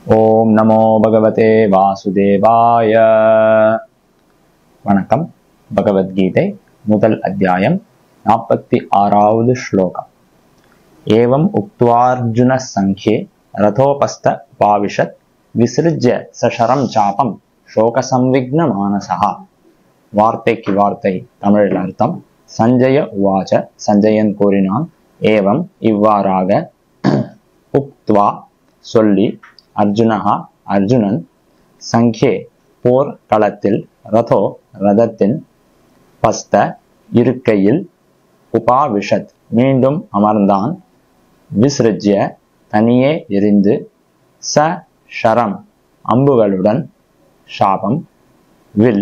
ஓம் நமோ பகவதே வாசுதேவாய வணக்கம் பகவத்கீதை முதல் அத்தியாயம் நாற்பத்தி ஆறாவது ஸ்லோகம் ஏவம் உக்துவார்ஜுன சங்கே ரதோபஸ்த பாவிஷத் விசிருஜ்ய சஷரம் சாபம் சோக சம்விக்ன மானசா வார்த்தைக்கு வார்த்தை தமிழில் அர்த்தம் சஞ்சய உவாச்ச சஞ்சயன் கூறினான் ஏவம் இவ்வாறாக உக்த்வா சொல்லி அர்ஜுனஹா அர்ஜுனன் சங்கே போர் களத்தில் ரதோ ரதத்தின் பஸ்த இருக்கையில் உபாவிஷத் மீண்டும் அமர்ந்தான் விசிருஜ்ய தனியே எரிந்து ச ஷரம் அம்புகளுடன் சாபம் வில்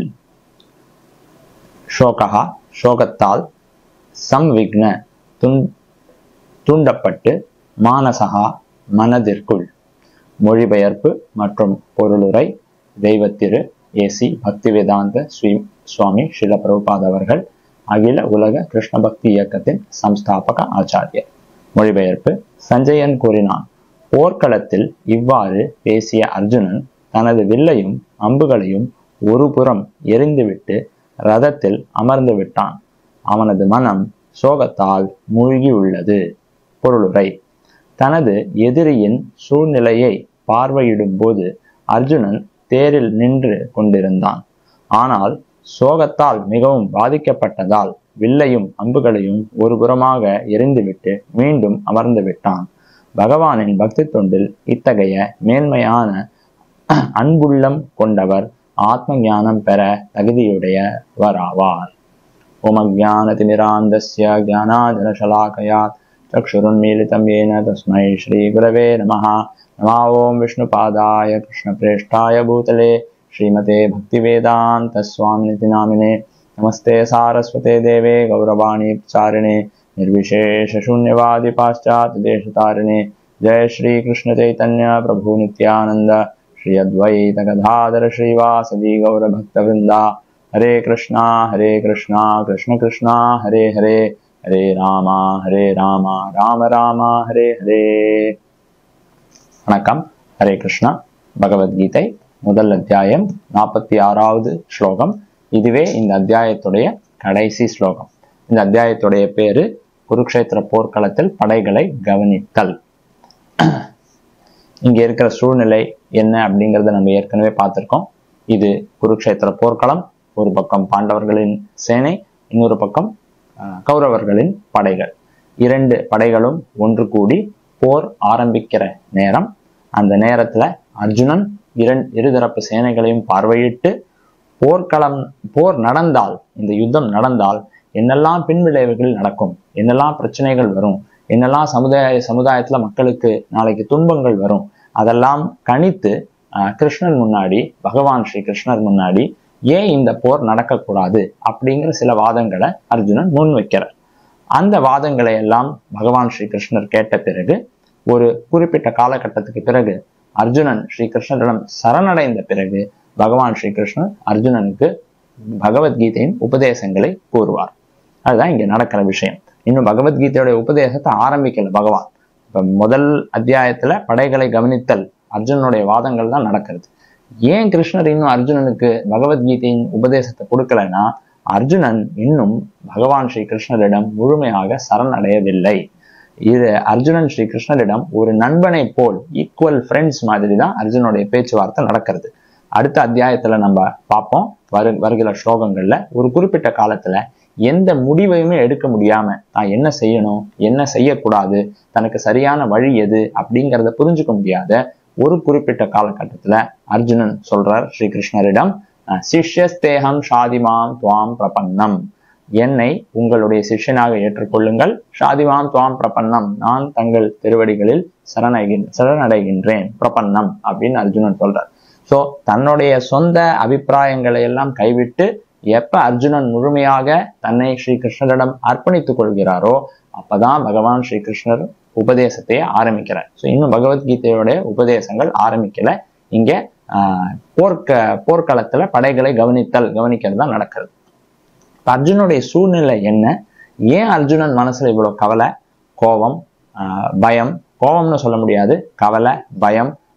ஷோகா ஷோகத்தால் சம்விக்ன துன் தூண்டப்பட்டு மானசகா மனதிற்குள் மொழிபெயர்ப்பு மற்றும் பொருளுரை தெய்வத்திரு ஏசி பக்திவேதாந்த ஸ்ரீ சுவாமி ஸ்ரீல பிரபுபாத் அவர்கள் அகில உலக கிருஷ்ண பக்தி இயக்கத்தின் சம்ஸ்தாபக ஆச்சாரியர் மொழிபெயர்ப்பு சஞ்சயன் கூறினான் போர்க்களத்தில் இவ்வாறு பேசிய அர்ஜுனன் தனது வில்லையும் அம்புகளையும் ஒரு புறம் எரிந்துவிட்டு ரதத்தில் அமர்ந்து விட்டான் அவனது மனம் சோகத்தால் மூழ்கியுள்ளது பொருளுரை தனது எதிரியின் சூழ்நிலையை பார்வையிடும் போது அர்ஜுனன் தேரில் நின்று கொண்டிருந்தான் ஆனால் சோகத்தால் மிகவும் பாதிக்கப்பட்டதால் வில்லையும் அம்புகளையும் ஒரு புறமாக எரிந்துவிட்டு மீண்டும் அமர்ந்து விட்டான் பகவானின் பக்தி தொண்டில் இத்தகைய மேன்மையான அன்புள்ளம் கொண்டவர் ஆத்ம ஞானம் பெற தகுதியுடையவராவார் ओमज्ञानतिमिरान्धस्य ज्ञानाजनशलाकयात् चक्षुरुन्मीलितं येन तस्मै श्रीगुरवे नमः नमः ॐ विष्णुपादाय कृष्णप्रेष्ठाय भूतले श्रीमते भक्तिवेदान्तस्वामिनिति नामिने नमस्ते सारस्वते देवे गौरवाणी प्रचारिणे निर्विशेषशून्यवादि पाश्चात्यदेशतारिणे जय श्रीकृष्णचैतन्य प्रभु नित्यानन्द श्री अद्वैत गदाधर श्रीवासदि गौरभक्तवृन्दा हरे कृष्णा हरे कृष्णा कृष्ण कृष्णा हरे हरे हरे ராமா ஹரே ராமா ராம ராமா ஹரே ஹரே வணக்கம் ஹரே கிருஷ்ணா பகவத்கீதை முதல் அத்தியாயம் நாற்பத்தி ஆறாவது ஸ்லோகம் இதுவே இந்த அத்தியாயத்துடைய கடைசி ஸ்லோகம் இந்த அத்தியாயத்துடைய பேரு குருக்ஷேத்திர போர்க்களத்தில் படைகளை கவனித்தல் இங்க இருக்கிற சூழ்நிலை என்ன அப்படிங்கறத நம்ம ஏற்கனவே பார்த்திருக்கோம் இது குருக்ஷேத்திர போர்க்களம் ஒரு பக்கம் பாண்டவர்களின் சேனை இன்னொரு பக்கம் கௌரவர்களின் படைகள் இரண்டு படைகளும் ஒன்று கூடி போர் ஆரம்பிக்கிற நேரம் அந்த நேரத்துல அர்ஜுனன் இரண் இருதரப்பு சேனைகளையும் பார்வையிட்டு போர்க்களம் போர் நடந்தால் இந்த யுத்தம் நடந்தால் என்னெல்லாம் பின்விளைவுகள் நடக்கும் என்னெல்லாம் பிரச்சனைகள் வரும் என்னெல்லாம் சமுதாய சமுதாயத்துல மக்களுக்கு நாளைக்கு துன்பங்கள் வரும் அதெல்லாம் கணித்து கிருஷ்ணன் முன்னாடி பகவான் ஸ்ரீ கிருஷ்ணர் முன்னாடி ஏன் இந்த போர் நடக்கக்கூடாது அப்படிங்கிற சில வாதங்களை அர்ஜுனன் முன் வைக்கிறார் அந்த வாதங்களை எல்லாம் பகவான் ஸ்ரீ கிருஷ்ணர் கேட்ட பிறகு ஒரு குறிப்பிட்ட காலகட்டத்துக்கு பிறகு அர்ஜுனன் ஸ்ரீ கிருஷ்ணரிடம் சரணடைந்த பிறகு பகவான் ஸ்ரீ கிருஷ்ணர் அர்ஜுனனுக்கு பகவத்கீதையின் உபதேசங்களை கூறுவார் அதுதான் இங்க நடக்கிற விஷயம் இன்னும் பகவத்கீதையுடைய உபதேசத்தை ஆரம்பிக்கல பகவான் இப்ப முதல் அத்தியாயத்துல படைகளை கவனித்தல் அர்ஜுனனுடைய வாதங்கள் தான் நடக்கிறது ஏன் கிருஷ்ணர் இன்னும் அர்ஜுனனுக்கு பகவத்கீதையின் உபதேசத்தை கொடுக்கலன்னா அர்ஜுனன் இன்னும் பகவான் ஸ்ரீ கிருஷ்ணரிடம் முழுமையாக சரணடையவில்லை இது அர்ஜுனன் ஸ்ரீ கிருஷ்ணரிடம் ஒரு நண்பனை போல் ஈக்குவல் ஃப்ரெண்ட்ஸ் மாதிரி தான் அர்ஜுனுடைய பேச்சுவார்த்தை நடக்கிறது அடுத்த அத்தியாயத்துல நம்ம பார்ப்போம் வரு வருகிற ஸ்லோகங்கள்ல ஒரு குறிப்பிட்ட காலத்துல எந்த முடிவையுமே எடுக்க முடியாம தான் என்ன செய்யணும் என்ன செய்யக்கூடாது தனக்கு சரியான வழி எது அப்படிங்கிறத புரிஞ்சுக்க முடியாத ஒரு குறிப்பிட்ட காலகட்டத்துல அர்ஜுனன் சொல்றார் ஸ்ரீ கிருஷ்ணரிடம் சிஷ்யஸ்தேகம் ஷாதிமாம் துவாம் பிரபன்னம் என்னை உங்களுடைய சிஷ்யனாக ஏற்றுக்கொள்ளுங்கள் ஷாதிமாம் துவாம் பிரபன்னம் நான் தங்கள் திருவடிகளில் சரணடைகின் சரணடைகின்றேன் பிரபன்னம் அப்படின்னு அர்ஜுனன் சொல்றார் சோ தன்னுடைய சொந்த அபிப்பிராயங்களை எல்லாம் கைவிட்டு எப்ப அர்ஜுனன் முழுமையாக தன்னை ஸ்ரீ கிருஷ்ணரிடம் அர்ப்பணித்துக் கொள்கிறாரோ அப்பதான் பகவான் ஸ்ரீ கிருஷ்ணர் உபதேசத்தையே ஆரம்பிக்கிறார் ஸோ இன்னும் பகவத்கீதையோட உபதேசங்கள் ஆரம்பிக்கல இங்க ஆஹ் போர்க்க போர்க்களத்துல படைகளை கவனித்தல் கவனிக்கிறது தான் நடக்கிறது அர்ஜுனுடைய சூழ்நிலை என்ன ஏன் அர்ஜுனன் மனசுல இவ்வளவு கவலை கோபம் ஆஹ் பயம் கோபம்னு சொல்ல முடியாது கவலை பயம்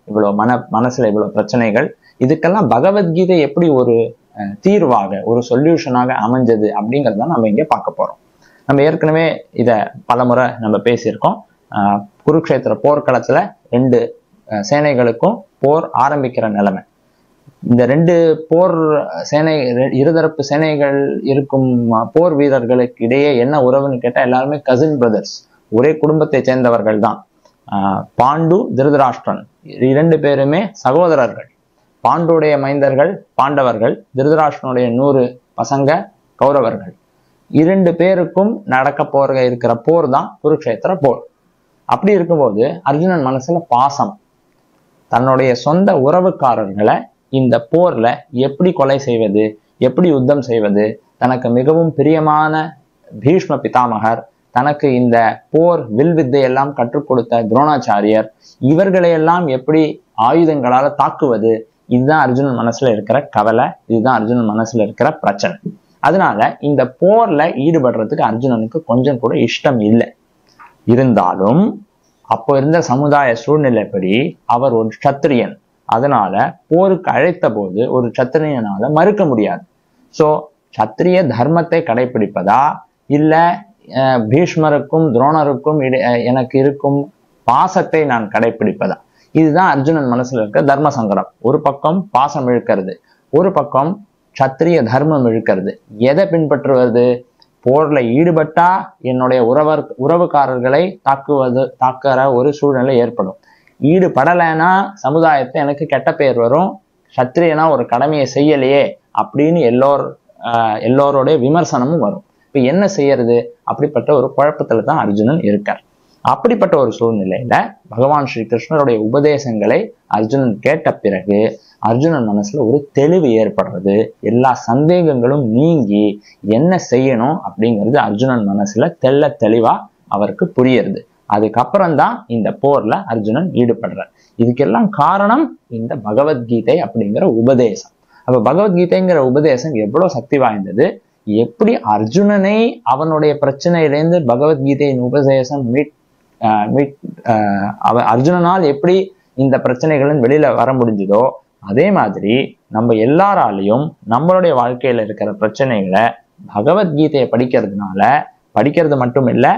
இவ்வளவு மன மனசுல இவ்வளவு பிரச்சனைகள் இதுக்கெல்லாம் பகவத்கீதை எப்படி ஒரு அஹ், தீர்வாக ஒரு சொல்யூஷனாக அமைஞ்சது அப்படிங்கறத நம்ம இங்க பார்க்க போறோம் நம்ம ஏற்கனவே இத பலமுறை நம்ம பேசியிருக்கோம் ஆஹ் குருக்ஷேத்திர போர்க்களத்துல ரெண்டு அஹ், சேனைகளுக்கும் போர் ஆரம்பிக்கிற நிலைமை இந்த ரெண்டு போர் சேனை ரெ- இருதரப்பு சேனைகள் இருக்கும் அஹ், போர் வீரர்களுக்கு இடையே என்ன உறவுன்னு கேட்டா எல்லாருமே கசின் பிரதர்ஸ் ஒரே குடும்பத்தை சேர்ந்தவர்கள் தான் ஆஹ், பாண்டு திருதராஷ்டிரன் இரண்டு பேருமே சகோதரர்கள் பாண்டுடைய மைந்தர்கள் பாண்டவர்கள் திருதராஷ்டிரனுடைய நூறு பசங்க கௌரவர்கள் இரண்டு பேருக்கும் நடக்க போற இருக்கிற போர் தான் குருக்ஷேத்திர போர் அப்படி இருக்கும்போது அர்ஜுனன் மனசுல பாசம் தன்னுடைய சொந்த உறவுக்காரர்களை இந்த போர்ல எப்படி கொலை செய்வது எப்படி யுத்தம் செய்வது தனக்கு மிகவும் பிரியமான பீஷ்ம பிதாமகர் தனக்கு இந்த போர் வில் வித்தை எல்லாம் கற்றுக் கொடுத்த துரோணாச்சாரியர் இவர்களையெல்லாம் எப்படி ஆயுதங்களால தாக்குவது இதுதான் அர்ஜுனன் மனசுல இருக்கிற கவலை இதுதான் அர்ஜுனன் மனசுல இருக்கிற பிரச்சனை அதனால இந்த போர்ல ஈடுபடுறதுக்கு அர்ஜுனனுக்கு கொஞ்சம் கூட இஷ்டம் இல்லை இருந்தாலும் அப்போ இருந்த சமுதாய சூழ்நிலைப்படி அவர் ஒரு சத்திரியன் அதனால போருக்கு அழைத்த போது ஒரு சத்திரியனால மறுக்க முடியாது சோ சத்திரிய தர்மத்தை கடைபிடிப்பதா இல்ல அஹ், பீஷ்மருக்கும் துரோணருக்கும் இடை- அஹ், எனக்கு இருக்கும் பாசத்தை நான் கடைபிடிப்பதா இதுதான் அர்ஜுனன் மனசுல இருக்க தர்ம சங்கடம் ஒரு பக்கம் பாசம் இழுக்கிறது ஒரு பக்கம் சத்திரிய தர்மம் இழுக்கிறது எதை பின்பற்றுவது போர்ல ஈடுபட்டா என்னுடைய உறவர் உறவுக்காரர்களை தாக்குவது தாக்குற ஒரு சூழ்நிலை ஏற்படும் ஈடுபடலைன்னா சமுதாயத்தை எனக்கு கெட்ட பெயர் வரும் சத்திரியனா ஒரு கடமையை செய்யலையே அப்படின்னு எல்லோர் ஆஹ் எல்லோருடைய விமர்சனமும் வரும் இப்ப என்ன செய்யறது அப்படிப்பட்ட ஒரு குழப்பத்துல தான் அர்ஜுனன் இருக்கார் அப்படிப்பட்ட ஒரு சூழ்நிலையில பகவான் ஸ்ரீ கிருஷ்ணருடைய உபதேசங்களை அர்ஜுனன் கேட்ட பிறகு அர்ஜுனன் மனசுல ஒரு தெளிவு ஏற்படுறது எல்லா சந்தேகங்களும் நீங்கி என்ன செய்யணும் அப்படிங்கிறது அர்ஜுனன் மனசுல தெள்ள தெளிவா அவருக்கு புரியுறது அதுக்கப்புறம் தான் இந்த போர்ல அர்ஜுனன் ஈடுபடுறார் இதுக்கெல்லாம் காரணம் இந்த பகவத்கீதை அப்படிங்கிற உபதேசம் அப்ப பகவத்கீதைங்கிற உபதேசம் எவ்வளவு சக்தி வாய்ந்தது எப்படி அர்ஜுனனை அவனுடைய பிரச்சனையிலேருந்து பகவத்கீதையின் உபதேசம் மீட் ஆஹ் மீட் ஆஹ் அவ அர்ஜுனனால் எப்படி இந்த பிரச்சனைகளின் வெளியில வர முடிஞ்சதோ அதே மாதிரி நம்ம எல்லாராலையும் நம்மளுடைய வாழ்க்கையில இருக்கிற பிரச்சனைகளை பகவத்கீதையை படிக்கிறதுனால படிக்கிறது மட்டும் இல்ல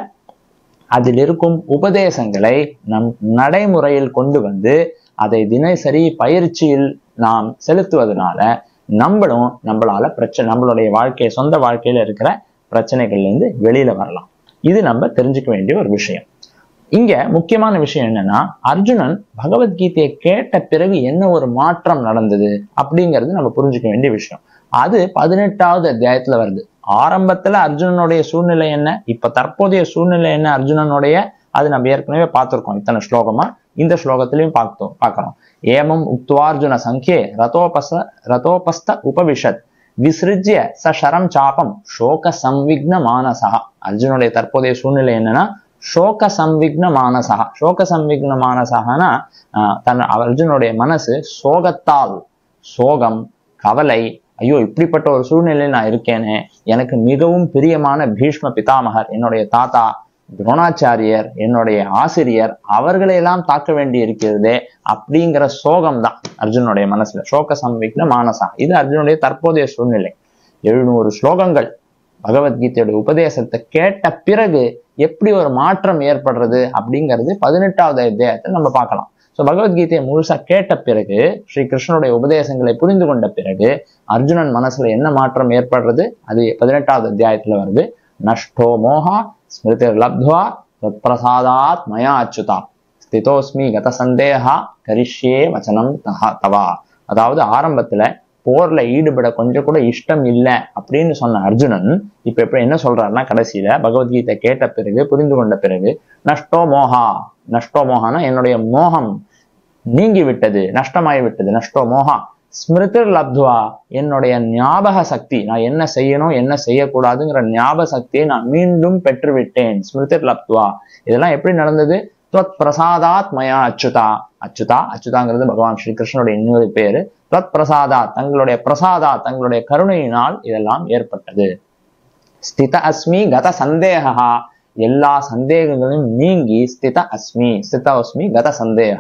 அதில் இருக்கும் உபதேசங்களை நம் நடைமுறையில் கொண்டு வந்து அதை தினசரி பயிற்சியில் நாம் செலுத்துவதனால நம்மளும் நம்மளால பிரச்சனை நம்மளுடைய வாழ்க்கை சொந்த வாழ்க்கையில இருக்கிற பிரச்சனைகள்ல இருந்து வெளியில வரலாம் இது நம்ம தெரிஞ்சுக்க வேண்டிய ஒரு விஷயம் இங்க முக்கியமான விஷயம் என்னன்னா அர்ஜுனன் பகவத்கீதையை கேட்ட பிறகு என்ன ஒரு மாற்றம் நடந்தது அப்படிங்கிறது நம்ம புரிஞ்சுக்க வேண்டிய விஷயம் அது பதினெட்டாவது அத்தியாயத்துல வருது ஆரம்பத்துல அர்ஜுனனுடைய சூழ்நிலை என்ன இப்ப தற்போதைய சூழ்நிலை என்ன அர்ஜுனனுடைய அது நம்ம ஏற்கனவே பார்த்திருக்கோம் இத்தனை ஸ்லோகமா இந்த ஸ்லோகத்திலையும் பார்த்தோம் பார்க்கிறோம் ஏமம் உக்துவார்ஜுன சங்கே ரதோபச ரதோபஸ்த உபவிஷத் விசிருஜ்ய ச ஷரம் சாபம் சோக சம்விக்ன மானசா அர்ஜுனுடைய தற்போதைய சூழ்நிலை என்னன்னா சோக சம்விக்ன மானசா சோக சம்விக்ன மானசகனா தன் அர்ஜுனுடைய மனசு சோகத்தால் சோகம் கவலை ஐயோ இப்படிப்பட்ட ஒரு சூழ்நிலையில் நான் இருக்கேனே எனக்கு மிகவும் பிரியமான பீஷ்ம பிதாமகர் என்னுடைய தாத்தா துரோணாச்சாரியர் என்னுடைய ஆசிரியர் அவர்களை எல்லாம் தாக்க வேண்டி இருக்கிறதே அப்படிங்கிற சோகம் தான் அர்ஜுனுடைய மனசுல சோக சம்விக்ன மானசா இது அர்ஜுனுடைய தற்போதைய சூழ்நிலை எழுநூறு ஸ்லோகங்கள் பகவத்கீதையோட உபதேசத்தை கேட்ட பிறகு எப்படி ஒரு மாற்றம் ஏற்படுறது அப்படிங்கிறது பதினெட்டாவது அத்தியாயத்தை நம்ம பார்க்கலாம் ஸோ பகவத்கீதையை முழுசா கேட்ட பிறகு ஸ்ரீ கிருஷ்ணனுடைய உபதேசங்களை புரிந்து கொண்ட பிறகு அர்ஜுனன் மனசுல என்ன மாற்றம் ஏற்படுறது அது பதினெட்டாவது அத்தியாயத்துல வருது நஷ்டோ மோகா ஸ்மிருதிர் லப்துவா தத்பிரசாதாத் மயா அச்சுதா ஸ்திதோஸ்மி கத சந்தேகா கரிஷ்யே வச்சனம் தஹா தவா அதாவது ஆரம்பத்துல போர்ல ஈடுபட கொஞ்சம் கூட இஷ்டம் இல்லை அப்படின்னு சொன்ன அர்ஜுனன் இப்ப எப்படி என்ன சொல்றாருன்னா கடைசியில பகவத்கீதை கேட்ட பிறகு புரிந்து கொண்ட பிறகு நஷ்டோ மோகா நஷ்டோ மோகானா என்னுடைய மோகம் நீங்கி விட்டது நஷ்டமாகி விட்டது நஷ்டோ மோகா ஸ்மிருதிர் லப்துவா என்னுடைய ஞாபக சக்தி நான் என்ன செய்யணும் என்ன செய்யக்கூடாதுங்கிற ஞாபக சக்தியை நான் மீண்டும் பெற்றுவிட்டேன் ஸ்மிருதிர் லப்துவா இதெல்லாம் எப்படி நடந்தது துவத் பிரசாதாத் மயா அச்சுதா அச்சுதா அச்சுதாங்கிறது பகவான் ஸ்ரீ கிருஷ்ணனுடைய இன்னொரு பேரு துவத் பிரசாதா தங்களுடைய பிரசாதா தங்களுடைய கருணையினால் இதெல்லாம் ஏற்பட்டது ஸ்தித அஸ்மி கத சந்தேகா எல்லா சந்தேகங்களையும் நீங்கி ஸ்தித அஸ்மி ஸ்தித அஸ்மி கத சந்தேகா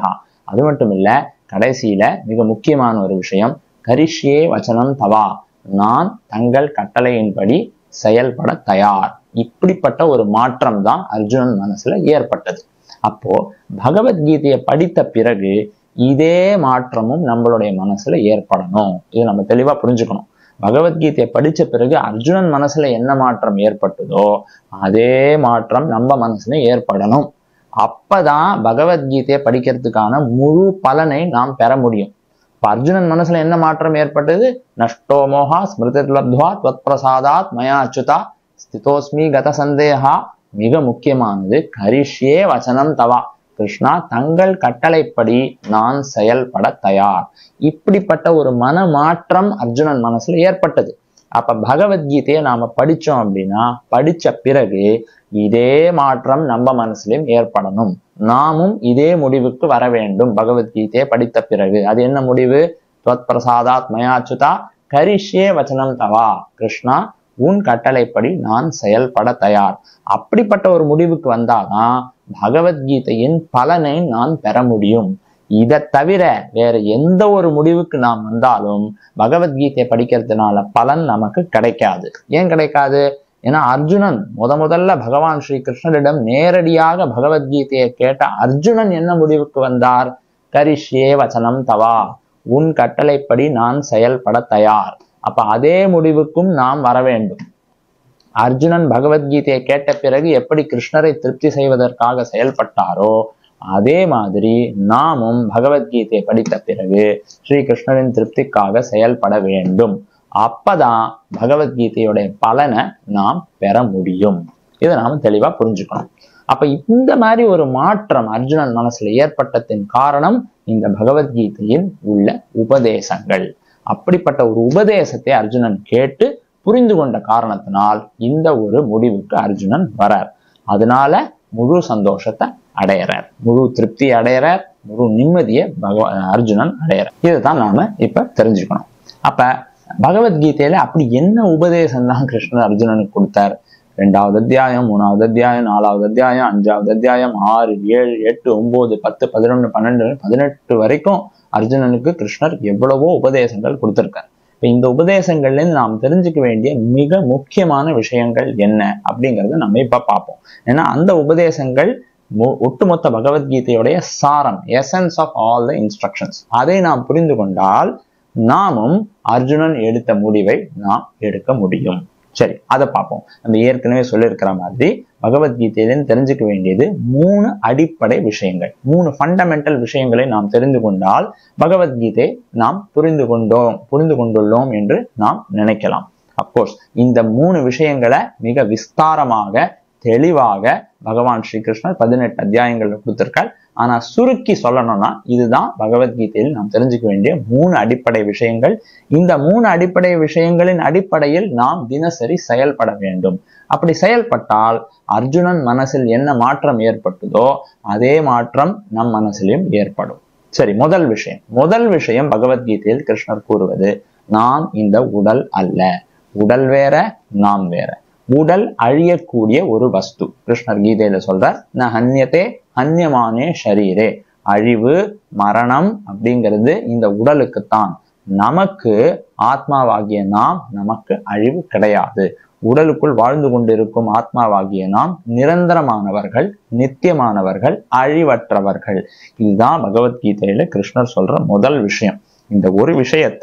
அது மட்டும் இல்ல கடைசியில மிக முக்கியமான ஒரு விஷயம் கரிஷ்யே வச்சனம் தவா நான் தங்கள் கட்டளையின்படி செயல்பட தயார் இப்படிப்பட்ட ஒரு மாற்றம் தான் அர்ஜுனன் மனசுல ஏற்பட்டது அப்போ பகவத்கீதையை படித்த பிறகு இதே மாற்றமும் நம்மளுடைய மனசுல ஏற்படணும் இது நம்ம தெளிவா புரிஞ்சுக்கணும் பகவத்கீதையை படிச்ச பிறகு அர்ஜுனன் மனசுல என்ன மாற்றம் ஏற்பட்டதோ அதே மாற்றம் நம்ம மனசுல ஏற்படணும் அப்பதான் பகவத்கீதையை படிக்கிறதுக்கான முழு பலனை நாம் பெற முடியும் இப்ப அர்ஜுனன் மனசுல என்ன மாற்றம் ஏற்பட்டது நஷ்டோ மோகா ஸ்மிருதி லப்துவா துவத் பிரசாதாத் மயா அச்சுதா ஸ்திதோஸ்மி கத சந்தேகா மிக முக்கியமானது கரிஷ்யே வசனம் தவா கிருஷ்ணா தங்கள் கட்டளைப்படி நான் செயல்பட தயார் இப்படிப்பட்ட ஒரு மன மாற்றம் அர்ஜுனன் மனசுல ஏற்பட்டது அப்ப பகவத்கீதையை நாம படிச்சோம் அப்படின்னா படிச்ச பிறகு இதே மாற்றம் நம்ம மனசுலயும் ஏற்படணும் நாமும் இதே முடிவுக்கு வர வேண்டும் பகவத்கீதையை படித்த பிறகு அது என்ன முடிவு துவத் பிரசாதாத் மயாச்சுதா கரிஷ்யே வச்சனம் தவா கிருஷ்ணா உன் கட்டளைப்படி நான் செயல்பட தயார் அப்படிப்பட்ட ஒரு முடிவுக்கு வந்தாதான் பகவத்கீதையின் பலனை நான் பெற முடியும் இதை தவிர வேற எந்த ஒரு முடிவுக்கு நாம் வந்தாலும் பகவத்கீதையை படிக்கிறதுனால பலன் நமக்கு கிடைக்காது ஏன் கிடைக்காது ஏன்னா அர்ஜுனன் முத முதல்ல பகவான் ஸ்ரீ கிருஷ்ணரிடம் நேரடியாக பகவத்கீதையை கேட்ட அர்ஜுனன் என்ன முடிவுக்கு வந்தார் கரிஷ்யே வச்சனம் தவா உன் கட்டளைப்படி நான் செயல்பட தயார் அப்ப அதே முடிவுக்கும் நாம் வர வேண்டும் அர்ஜுனன் பகவத்கீதையை கேட்ட பிறகு எப்படி கிருஷ்ணரை திருப்தி செய்வதற்காக செயல்பட்டாரோ அதே மாதிரி நாமும் பகவத்கீதையை படித்த பிறகு ஸ்ரீ கிருஷ்ணரின் திருப்திக்காக செயல்பட வேண்டும் அப்பதான் பகவத்கீதையுடைய பலனை நாம் பெற முடியும் இதை நாம தெளிவா புரிஞ்சுக்கணும் அப்ப இந்த மாதிரி ஒரு மாற்றம் அர்ஜுனன் மனசுல ஏற்பட்டதின் காரணம் இந்த பகவத்கீதையின் உள்ள உபதேசங்கள் அப்படிப்பட்ட ஒரு உபதேசத்தை அர்ஜுனன் கேட்டு புரிந்து கொண்ட காரணத்தினால் இந்த ஒரு முடிவுக்கு அர்ஜுனன் வரார் அதனால முழு சந்தோஷத்தை அடையறார் முழு திருப்தி அடையறார் முழு நிம்மதியை பகவ அர்ஜுனன் அடையறார் இதுதான் நாம இப்ப தெரிஞ்சுக்கணும் அப்ப பகவத்கீதையில அப்படி என்ன உபதேசம் தான் கிருஷ்ணர் அர்ஜுனனுக்கு கொடுத்தார் ரெண்டாவது அத்தியாயம் மூணாவது அத்தியாயம் நாலாவது அத்தியாயம் அஞ்சாவது அத்தியாயம் ஆறு ஏழு எட்டு ஒன்பது பத்து பதினொன்று பன்னெண்டு பதினெட்டு வரைக்கும் அர்ஜுனனுக்கு கிருஷ்ணர் எவ்வளவோ உபதேசங்கள் கொடுத்திருக்கார் இப்ப இந்த உபதேசங்கள்ல இருந்து நாம் தெரிஞ்சுக்க வேண்டிய மிக முக்கியமான விஷயங்கள் என்ன அப்படிங்கறத நம்ம இப்ப பார்ப்போம் ஏன்னா அந்த உபதேசங்கள் ஒட்டுமொத்த பகவத்கீதையுடைய சாரம் essence of all the instructions அதை நாம் புரிந்து கொண்டால் நாமும் அர்ஜுனன் எடுத்த முடிவை நாம் எடுக்க முடியும் சரி அதை பார்ப்போம் நம்ம ஏற்கனவே சொல்லியிருக்கிற மாதிரி பகவத்கீதையிலிருந்து தெரிஞ்சுக்க வேண்டியது மூணு அடிப்படை விஷயங்கள் மூணு ஃபண்டமெண்டல் விஷயங்களை நாம் தெரிந்து கொண்டால் பகவத்கீதை நாம் புரிந்து கொண்டோம் புரிந்து கொண்டுள்ளோம் என்று நாம் நினைக்கலாம் அப்கோர்ஸ் இந்த மூணு விஷயங்களை மிக விஸ்தாரமாக தெளிவாக பகவான் ஸ்ரீகிருஷ்ணர் பதினெட்டு அத்தியாயங்கள்ல கொடுத்திருக்கார் ஆனா சுருக்கி சொல்லணும்னா இதுதான் பகவத்கீதையில் நாம் தெரிஞ்சுக்க வேண்டிய மூணு அடிப்படை விஷயங்கள் இந்த மூணு அடிப்படை விஷயங்களின் அடிப்படையில் நாம் தினசரி செயல்பட வேண்டும் அப்படி செயல்பட்டால் அர்ஜுனன் மனசில் என்ன மாற்றம் ஏற்பட்டதோ அதே மாற்றம் நம் மனசிலும் ஏற்படும் சரி முதல் விஷயம் முதல் விஷயம் பகவத்கீதையில் கிருஷ்ணர் கூறுவது நாம் இந்த உடல் அல்ல உடல் வேற நாம் வேற உடல் அழியக்கூடிய ஒரு வஸ்து கிருஷ்ணர் கீதையில சொல்றார் ந ஹன்யத்தே ஹன்யமானே ஷரீரே அழிவு மரணம் அப்படிங்கிறது இந்த உடலுக்குத்தான் நமக்கு ஆத்மாவாகிய நாம் நமக்கு அழிவு கிடையாது உடலுக்குள் வாழ்ந்து கொண்டிருக்கும் ஆத்மாவாகிய நாம் நிரந்தரமானவர்கள் நித்தியமானவர்கள் அழிவற்றவர்கள் இதுதான் பகவத்கீதையில கிருஷ்ணர் சொல்ற முதல் விஷயம் இந்த ஒரு விஷயத்த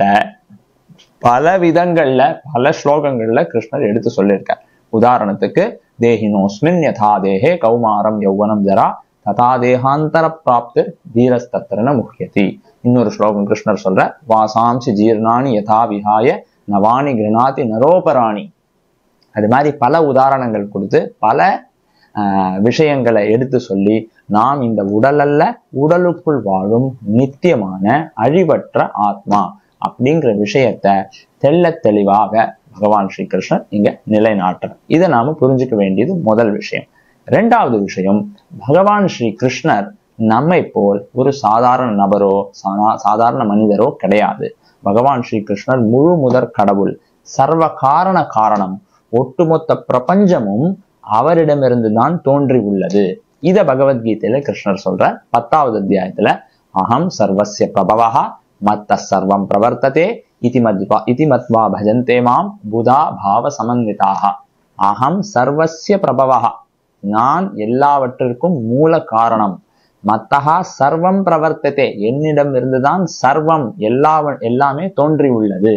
பல விதங்கள்ல பல ஸ்லோகங்கள்ல கிருஷ்ணர் எடுத்து சொல்லியிருக்கார் உதாரணத்துக்கு தேஹினோஸ்மின் யதா தேஹே கௌமாரம் யௌவனம் ஜரா ததா தேகாந்தர பிராப்து தீரஸ்தத்திரன முக்கியதி இன்னொரு ஸ்லோகம் கிருஷ்ணர் சொல்ற வாசாம்சி ஜீர்ணானி யதா விஹாய நவானி கிருணாதி நரோபராணி அது மாதிரி பல உதாரணங்கள் கொடுத்து பல விஷயங்களை எடுத்து சொல்லி நாம் இந்த உடல் அல்ல உடலுக்குள் வாழும் நித்தியமான அழிவற்ற ஆத்மா அப்படிங்கிற விஷயத்த தெள்ள தெளிவாக பகவான் ஸ்ரீ கிருஷ்ணன் இங்க நிலைநாட்டுறார் இதை நாம புரிஞ்சுக்க வேண்டியது முதல் விஷயம் ரெண்டாவது விஷயம் பகவான் ஸ்ரீ கிருஷ்ணர் நம்மை போல் ஒரு சாதாரண நபரோ சாதாரண மனிதரோ கிடையாது பகவான் ஸ்ரீ கிருஷ்ணர் முழு முதற் கடவுள் சர்வ காரண காரணம் ஒட்டுமொத்த பிரபஞ்சமும் அவரிடமிருந்து தான் தோன்றி உள்ளது இத பகவத்கீதையில கிருஷ்ணர் சொல்ற பத்தாவது அத்தியாயத்துல அகம் சர்வஸ்ய பிரபவः மத்த சர்வம் பிரவர்த்ததே இதி மத்வா இதி மத்வா பஜந்தே மாம் புதா பாவ சமன்விதாக அகம் சர்வஸ்ய பிரபவः நான் எல்லாவற்றிற்கும் மூல காரணம் மத்தகா சர்வம் பிரவர்த்ததே என்னிடம் இருந்துதான் சர்வம் எல்லா எல்லாமே தோன்றி உள்ளது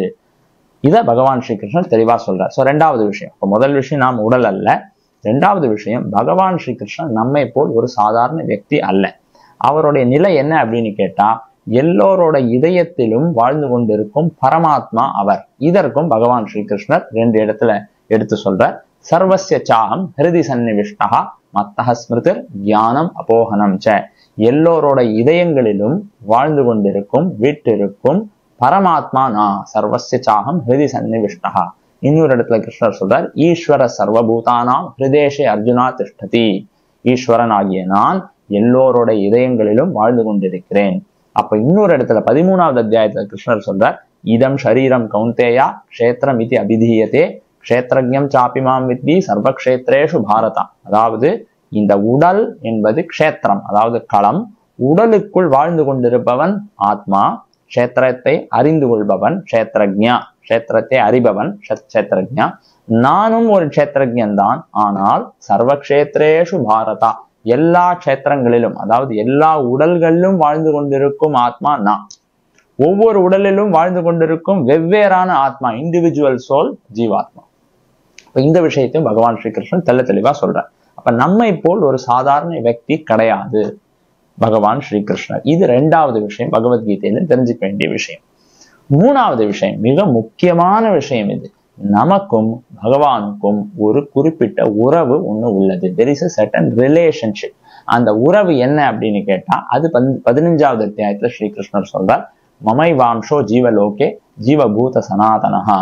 இத பகவான் ஸ்ரீகிருஷ்ணன் தெளிவா சொல்றார் சோ ரெண்டாவது விஷயம் இப்ப முதல் விஷயம் நாம் உடல் அல்ல ரெண்டாவது விஷயம் பகவான் ஸ்ரீகிருஷ்ணன் நம்மை போல் ஒரு சாதாரண व्यक्ति அல்ல அவருடைய நிலை என்ன அப்படின்னு கேட்டா எல்லோரோட இதயத்திலும் வாழ்ந்து கொண்டிருக்கும் பரமாத்மா அவர் இதற்கும் பகவான் ஸ்ரீகிருஷ்ணர் ரெண்டு இடத்துல எடுத்து சொல்றார் சர்வசிய சாகம் ஹிருதி சன்னிவிஷ்டா மத்தக ஸ்மிருதிர் ஞானம் அபோகனம் ச எல்லோரோட இதயங்களிலும் வாழ்ந்து கொண்டிருக்கும் வீட்டிருக்கும் பரமாத்மா நான் சர்வசிய சாகம் ஹிருதி சன்னிவிஷ்டா இன்னொரு இடத்துல கிருஷ்ணர் சொல்றார் ஈஸ்வர சர்வபூதானாம் ஹிருதேஷே அர்ஜுனா திஷ்டதி ஈஸ்வரன் ஆகிய நான் எல்லோரோட இதயங்களிலும் வாழ்ந்து கொண்டிருக்கிறேன் அப்ப இன்னொரு இடத்துல பதிமூணாவது அத்தியாயத்துல கிருஷ்ணர் சொல்றார் இதம் ஷரீரம் கௌந்தேயா க்ஷேத்திரம் இது அபிதீயத்தே க்ஷேத்திரஜம் சாப்பிமாம் வித்தி சர்வக்ஷேத்ரேஷு பாரதா அதாவது இந்த உடல் என்பது க்ஷேத்திரம் அதாவது களம் உடலுக்குள் வாழ்ந்து கொண்டிருப்பவன் ஆத்மா க்ஷேத்திரத்தை அறிந்து கொள்பவன் க்ஷேத்திரஜா க்ஷேத்திரத்தை அறிபவன் க்ஷேத்திரஜா நானும் ஒரு க்ஷேத்திரஜன் தான் ஆனால் சர்வக்ஷேத்ரேஷு பாரதா எல்லா க்ஷேத்திரங்களிலும் அதாவது எல்லா உடல்களிலும் வாழ்ந்து கொண்டிருக்கும் ஆத்மா நான் ஒவ்வொரு உடலிலும் வாழ்ந்து கொண்டிருக்கும் வெவ்வேறான ஆத்மா இண்டிவிஜுவல் சோல் ஜீவாத்மா இப்ப இந்த விஷயத்தையும் பகவான் ஸ்ரீகிருஷ்ணன் தெள்ள தெளிவா சொல்றார் அப்ப நம்மை போல் ஒரு சாதாரண व्यक्ति கிடையாது பகவான் ஸ்ரீகிருஷ்ணர் இது ரெண்டாவது விஷயம் பகவத்கீதையில தெரிஞ்சுக்க வேண்டிய விஷயம் மூணாவது விஷயம் மிக முக்கியமான விஷயம் இது நமக்கும் பகவானுக்கும் ஒரு குறிப்பிட்ட உறவு ஒண்ணு உள்ளது there is a certain relationship அந்த உறவு என்ன அப்படின்னு கேட்டா அது பதினஞ்சாவது அத்தியாயத்துல ஸ்ரீகிருஷ்ணர் சொல்றார் மமைவாம்சோ ஜீவலோகே ஜீவபூத சனாதனஹா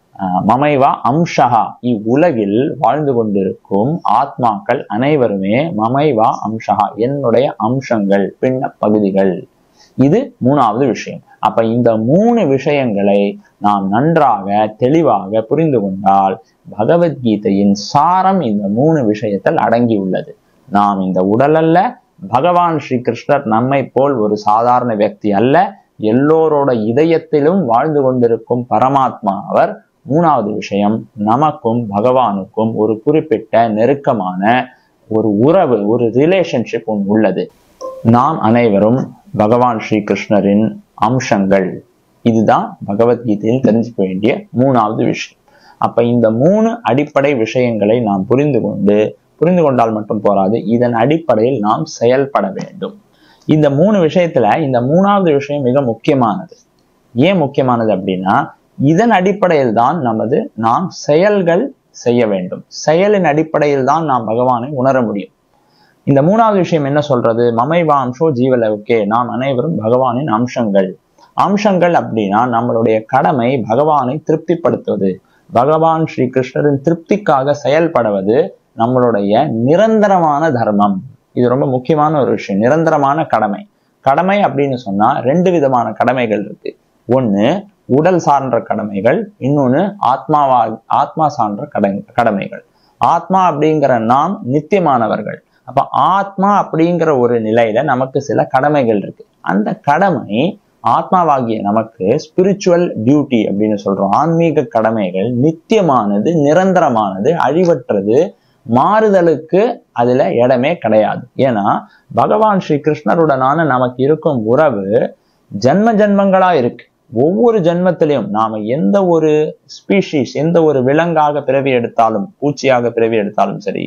மமைவா அம்சஹா இவ்வுலகில் வாழ்ந்து கொண்டிருக்கும் ஆத்மாக்கள் அனைவருமே மமைவா அம்சஹா என்னுடைய அம்சங்கள் பின்ன பகுதிகள் இது மூணாவது விஷயம் அப்ப இந்த மூணு விஷயங்களை நாம் நன்றாக தெளிவாக புரிந்து கொண்டால் பகவத்கீதையின் சாரம் இந்த மூணு விஷயத்தில் அடங்கியுள்ளது நாம் இந்த உடல் அல்ல பகவான் ஸ்ரீ கிருஷ்ணர் நம்மை போல் ஒரு சாதாரண व्यक्ति அல்ல எல்லோரோட இதயத்திலும் வாழ்ந்து கொண்டிருக்கும் பரமாத்மா அவர் மூணாவது விஷயம் நமக்கும் பகவானுக்கும் ஒரு குறிப்பிட்ட நெருக்கமான ஒரு உறவு ஒரு ரிலேஷன்ஷிப் ஒன்று உள்ளது நாம் அனைவரும் பகவான் ஸ்ரீ கிருஷ்ணரின் அம்சங்கள் இதுதான் பகவத்கீதையில் தெரிஞ்சுக்க வேண்டிய மூணாவது விஷயம் அப்ப இந்த மூணு அடிப்படை விஷயங்களை நாம் புரிந்து கொண்டு புரிந்து கொண்டால் மட்டும் போராது இதன் அடிப்படையில் நாம் செயல்பட வேண்டும் இந்த மூணு விஷயத்துல இந்த மூணாவது விஷயம் மிக முக்கியமானது ஏன் முக்கியமானது அப்படின்னா இதன் அடிப்படையில் தான் நமது நாம் செயல்கள் செய்ய வேண்டும் செயலின் அடிப்படையில் தான் நாம் பகவானை உணர முடியும் இந்த மூணாவது விஷயம் என்ன சொல்றது மமைவாம்சோ ஜீவலவுக்கே நாம் அனைவரும் பகவானின் அம்சங்கள் அம்சங்கள் அப்படின்னா நம்மளுடைய கடமை பகவானை திருப்திப்படுத்துவது பகவான் ஸ்ரீ கிருஷ்ணரின் திருப்திக்காக செயல்படுவது நம்மளுடைய நிரந்தரமான தர்மம் இது ரொம்ப முக்கியமான ஒரு விஷயம் நிரந்தரமான கடமை கடமை அப்படின்னு சொன்னா ரெண்டு விதமான கடமைகள் இருக்கு ஒண்ணு உடல் சார்ந்த கடமைகள் இன்னொன்னு ஆத்மாவா ஆத்மா சார்ந்த கடை கடமைகள் ஆத்மா அப்படிங்கிற நாம் நித்தியமானவர்கள் அப்ப ஆத்மா அப்படிங்கிற ஒரு நிலையில நமக்கு சில கடமைகள் இருக்கு அந்த கடமை ஆத்மாவாகிய நமக்கு ஸ்பிரிச்சுவல் டியூட்டி அப்படின்னு சொல்றோம் ஆன்மீக கடமைகள் நித்தியமானது நிரந்தரமானது அழிவற்றது மாறுதலுக்கு அதுல இடமே கிடையாது ஏன்னா பகவான் ஸ்ரீ கிருஷ்ணருடனான நமக்கு இருக்கும் உறவு ஜன்ம ஜன்மங்களா இருக்கு ஒவ்வொரு ஜென்மத்திலையும் நாம எந்த ஒரு ஸ்பீஷீஸ் எந்த ஒரு விலங்காக பிறவி எடுத்தாலும் பூச்சியாக பிறவி எடுத்தாலும் சரி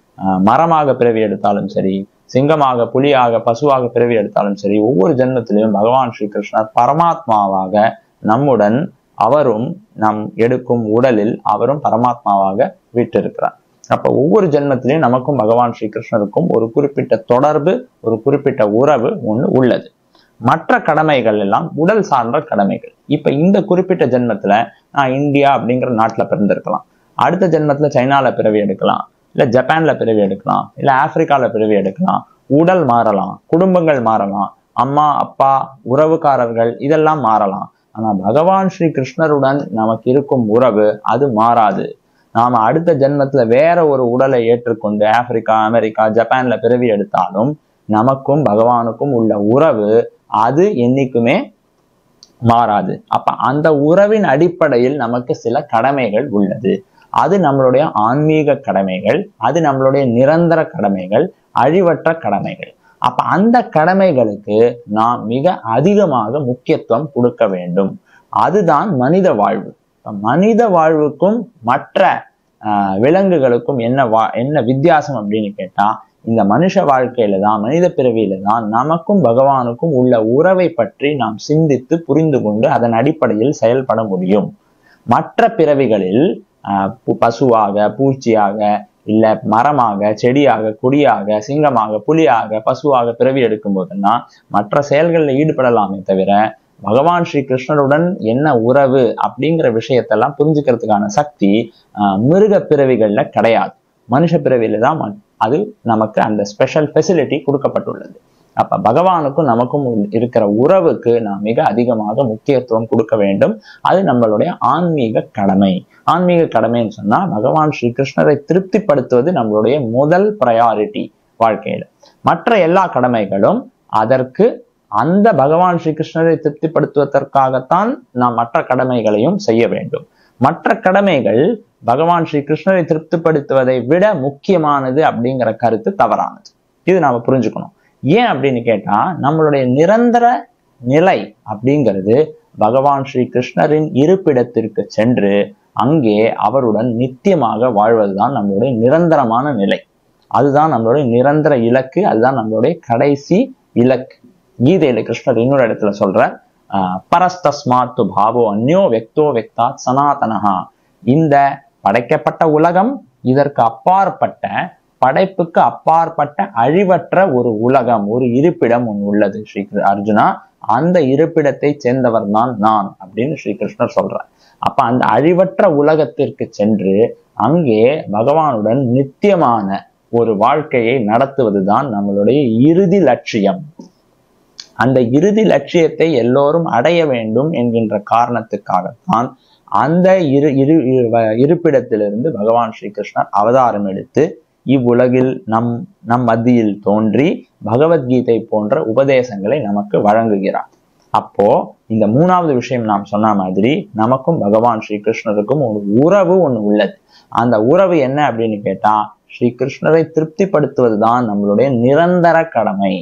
மரமாக பிறவி எடுத்தாலும் சரி சிங்கமாக புலியாக பசுவாக பிறவி எடுத்தாலும் சரி ஒவ்வொரு ஜென்மத்திலையும் பகவான் ஸ்ரீ கிருஷ்ணர் பரமாத்மாவாக நம்முடன் அவரும் நம் எடுக்கும் உடலில் அவரும் பரமாத்மாவாக வீட்டிருக்கிறார் அப்ப ஒவ்வொரு ஜென்மத்திலையும் நமக்கும் பகவான் ஸ்ரீ கிருஷ்ணருக்கும் ஒரு குறிப்பிட்ட தொடர்பு ஒரு குறிப்பிட்ட உறவு ஒன்று உள்ளது மற்ற கடமைகள் எல்லாம் உடல் சார்ந்த கடமைகள் இப்ப இந்த குறிப்பிட்ட ஜென்மத்துல நான் இந்தியா அப்படிங்கிற நாட்டுல பிறந்திருக்கலாம் அடுத்த ஜென்மத்துல சைனால பிறவி எடுக்கலாம் இல்ல ஜப்பான்ல பிறவி எடுக்கலாம் இல்ல ஆப்பிரிக்கால பிறவி எடுக்கலாம் உடல் மாறலாம் குடும்பங்கள் மாறலாம் அம்மா அப்பா உறவுக்காரர்கள் இதெல்லாம் மாறலாம் ஆனா பகவான் ஸ்ரீ கிருஷ்ணருடன் நமக்கு இருக்கும் உறவு அது மாறாது நாம அடுத்த ஜென்மத்துல வேற ஒரு உடலை ஏற்றுக்கொண்டு ஆப்பிரிக்கா அமெரிக்கா ஜப்பான்ல பிறவி எடுத்தாலும் நமக்கும் பகவானுக்கும் உள்ள உறவு அது என்னைக்குமே மாறாது அப்ப அந்த உறவின் அடிப்படையில் நமக்கு சில கடமைகள் உள்ளது அது நம்மளுடைய ஆன்மீக கடமைகள் அது நம்மளுடைய நிரந்தர கடமைகள் அழிவற்ற கடமைகள் அப்ப அந்த கடமைகளுக்கு நாம் மிக அதிகமாக முக்கியத்துவம் கொடுக்க வேண்டும் அதுதான் மனித வாழ்வு இப்ப மனித வாழ்வுக்கும் மற்ற ஆஹ், விலங்குகளுக்கும் என்ன வா என்ன வித்தியாசம் அப்படின்னு கேட்டா இந்த மனுஷ வாழ்க்கையில தான் மனித பிறவியில தான் நமக்கும் பகவானுக்கும் உள்ள உறவை பற்றி நாம் சிந்தித்து புரிந்து கொண்டு அதன் அடிப்படையில் செயல்பட முடியும் மற்ற பிறவிகளில் ஆஹ், பு- பசுவாக பூச்சியாக இல்ல மரமாக செடியாக கொடியாக சிங்கமாக புலியாக பசுவாக பிறவி எடுக்கும் போதுன்னா மற்ற செயல்களில் ஈடுபடலாமே தவிர பகவான் ஸ்ரீ கிருஷ்ணருடன் என்ன உறவு அப்படிங்கிற விஷயத்தெல்லாம் புரிஞ்சுக்கிறதுக்கான சக்தி ஆஹ், மிருக பிறவிகள்ல கிடையாது மனுஷ பிறவியில தான் ம- அது நமக்கு அந்த ஸ்பெஷல் ஃபெசிலிட்டி கொடுக்கப்பட்டுள்ளது அப்ப பகவானுக்கும் நமக்கும் உள்- இருக்கிற உறவுக்கு நாம் மிக அதிகமாக முக்கியத்துவம் கொடுக்க வேண்டும் அது நம்மளுடைய ஆன்மீக கடமை ஆன்மீக கடமைன்னு சொன்னா பகவான் ஸ்ரீ கிருஷ்ணரை திருப்திப்படுத்துவது நம்மளுடைய முதல் ப்ரையாரிட்டி வாழ்க்கையில மற்ற எல்லா கடமைகளும் அதற்கு அந்த பகவான் ஸ்ரீ கிருஷ்ணரை திருப்திப்படுத்துவதற்காகத்தான் நாம் மற்ற கடமைகளையும் செய்ய வேண்டும் மற்ற கடமைகள் பகவான் ஸ்ரீ கிருஷ்ணரை திருப்திப்படுத்துவதை விட முக்கியமானது அப்படிங்கிற கருத்து தவறானது இது நாம புரிஞ்சுக்கணும் ஏன் அப்படின்னு கேட்டா நம்மளுடைய நிரந்தர நிலை அப்படிங்கிறது பகவான் ஸ்ரீ கிருஷ்ணரின் இருப்பிடத்திற்கு சென்று அங்கே அவருடன் நித்தியமாக வாழ்வதுதான் நம்மளுடைய நிரந்தரமான நிலை அதுதான் நம்மளுடைய நிரந்தர இலக்கு அதுதான் நம்மளுடைய கடைசி இலக்கு கீதையில கிருஷ்ணர் இன்னொரு இடத்துல சொல்ற ஆஹ், பரஸ்தஸ்மாத் து பாவோ அந்யோ வெக்தோ வெக்தாத் சனாதனஹா இந்த படைக்கப்பட்ட உலகம் இதற்கு அப்பாற்பட்ட படைப்புக்கு அப்பாற்பட்ட அழிவற்ற ஒரு உலகம் ஒரு இருப்பிடம் ஒன்று உள்ளது ஸ்ரீ கிரு- அர்ஜுனா அந்த இருப்பிடத்தை சேர்ந்தவர் தான் நான் அப்படின்னு ஸ்ரீ கிருஷ்ணர் சொல்றார் அப்ப அந்த அழிவற்ற உலகத்திற்கு சென்று அங்கே பகவானுடன் நித்தியமான ஒரு வாழ்க்கையை நடத்துவதுதான் நம்மளுடைய இறுதி லட்சியம் அந்த இறுதி லட்சியத்தை எல்லோரும் அடைய வேண்டும் என்கின்ற காரணத்துக்காகத்தான் அந்த இரு இரு இரு- இருப்பிடத்திலிருந்து பகவான் ஸ்ரீ கிருஷ்ணர் அவதாரம் எடுத்து இவ்வுலகில் நம் நம் மத்தியில் தோன்றி பகவத்கீதை போன்ற உபதேசங்களை நமக்கு வழங்குகிறார் அப்போ இந்த மூணாவது விஷயம் நாம் சொன்ன மாதிரி நமக்கும் பகவான் ஸ்ரீ கிருஷ்ணருக்கும் ஒரு உறவு ஒண்ணு உள்ளது அந்த உறவு என்ன அப்படின்னு கேட்டா ஸ்ரீ கிருஷ்ணரை திருப்திப்படுத்துவதுதான் நம்மளுடைய நிரந்தர கடமை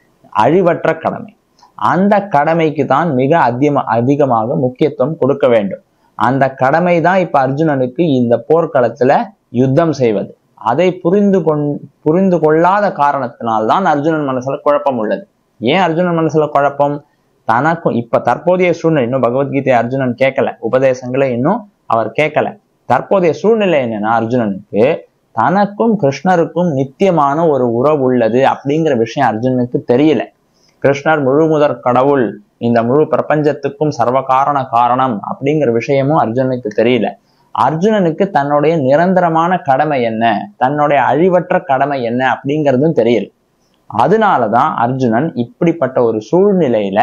அழிவற்ற கடமை அந்த கடமைக்கு தான் மிக அதிகமா அதிகமாக முக்கியத்துவம் கொடுக்க வேண்டும் அந்த கடமை தான் இப்ப அர்ஜுனனுக்கு இந்த போர்க்களத்துல யுத்தம் செய்வது அதை புரிந்து கொண் புரிந்து கொள்ளாத காரணத்தினால்தான் அர்ஜுனன் மனசுல குழப்பம் உள்ளது ஏன் அர்ஜுனன் மனசுல குழப்பம் தனக்கும் இப்ப தற்போதைய சூழ்நிலை இன்னும் பகவத்கீதை அர்ஜுனன் கேட்கல உபதேசங்களை இன்னும் அவர் கேட்கல தற்போதைய சூழ்நிலை என்னன்னா அர்ஜுனனுக்கு தனக்கும் கிருஷ்ணருக்கும் நித்தியமான ஒரு உறவு உள்ளது அப்படிங்கிற விஷயம் அர்ஜுனனுக்கு தெரியல கிருஷ்ணர் முழு முதற் கடவுள் இந்த முழு பிரபஞ்சத்துக்கும் சர்வகாரண காரணம் அப்படிங்கிற விஷயமும் அர்ஜுனனுக்கு தெரியல அர்ஜுனனுக்கு தன்னுடைய நிரந்தரமான கடமை என்ன தன்னுடைய அழிவற்ற கடமை என்ன அப்படிங்கிறதும் தெரியல அதனாலதான் அர்ஜுனன் இப்படிப்பட்ட ஒரு சூழ்நிலையில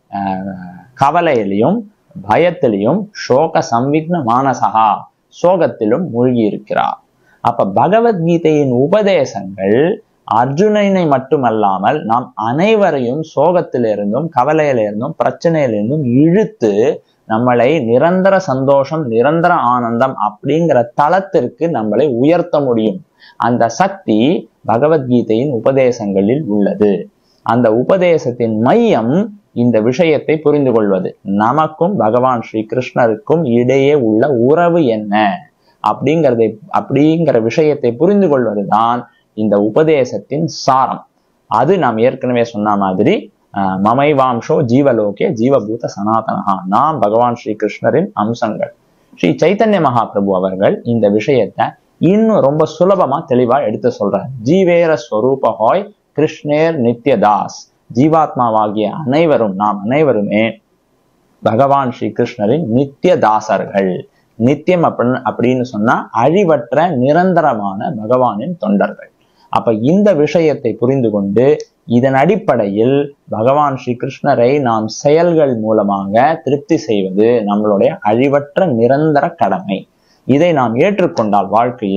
ஆஹ், கவலையிலையும் பயத்திலையும் சோக சம்விக்ன மானசகா சோகத்திலும் மூழ்கி இருக்கிறார் அப்ப பகவத்கீதையின் உபதேசங்கள் அர்ஜுனனை மட்டுமல்லாமல் நாம் அனைவரையும் சோகத்திலிருந்தும் கவலையிலிருந்தும் பிரச்சனையிலிருந்தும் இழுத்து நம்மளை நிரந்தர சந்தோஷம் நிரந்தர ஆனந்தம் அப்படிங்கிற தளத்திற்கு நம்மளை உயர்த்த முடியும் அந்த சக்தி பகவத்கீதையின் உபதேசங்களில் உள்ளது அந்த உபதேசத்தின் மையம் இந்த விஷயத்தை புரிந்து கொள்வது நமக்கும் பகவான் ஸ்ரீ கிருஷ்ணருக்கும் இடையே உள்ள உறவு என்ன அப்படிங்கிறதை அப்படிங்கிற விஷயத்தை புரிந்து கொள்வதுதான் இந்த உபதேசத்தின் சாரம் அது நாம் ஏற்கனவே சொன்ன மாதிரி ஆஹ், மமைவாம்சோ ஜீவலோகே ஜீவபூத சனாதனஹா நாம் பகவான் ஸ்ரீ கிருஷ்ணரின் அம்சங்கள் ஸ்ரீ சைத்தன்ய மகாபிரபு அவர்கள் இந்த விஷயத்தை இன்னும் ரொம்ப சுலபமா தெளிவா எடுத்து சொல்றார் ஜீவேர ஸ்வரூப ஹாய் கிருஷ்ணேர் நித்யதாஸ் ஜீவாத்மாவாகிய அனைவரும் நாம் அனைவருமே பகவான் ஸ்ரீ கிருஷ்ணரின் நித்திய தாசர்கள் நித்தியம் அப்படின்னு அப்படின்னு சொன்னா அழிவற்ற நிரந்தரமான பகவானின் தொண்டர்கள் அப்ப இந்த விஷயத்தை புரிந்து கொண்டு இதன் அடிப்படையில் பகவான் ஸ்ரீ கிருஷ்ணரை நாம் செயல்கள் மூலமாக திருப்தி செய்வது நம்மளுடைய அழிவற்ற நிரந்தர கடமை இதை நாம் ஏற்றுக்கொண்டால் வாழ்க்கையில்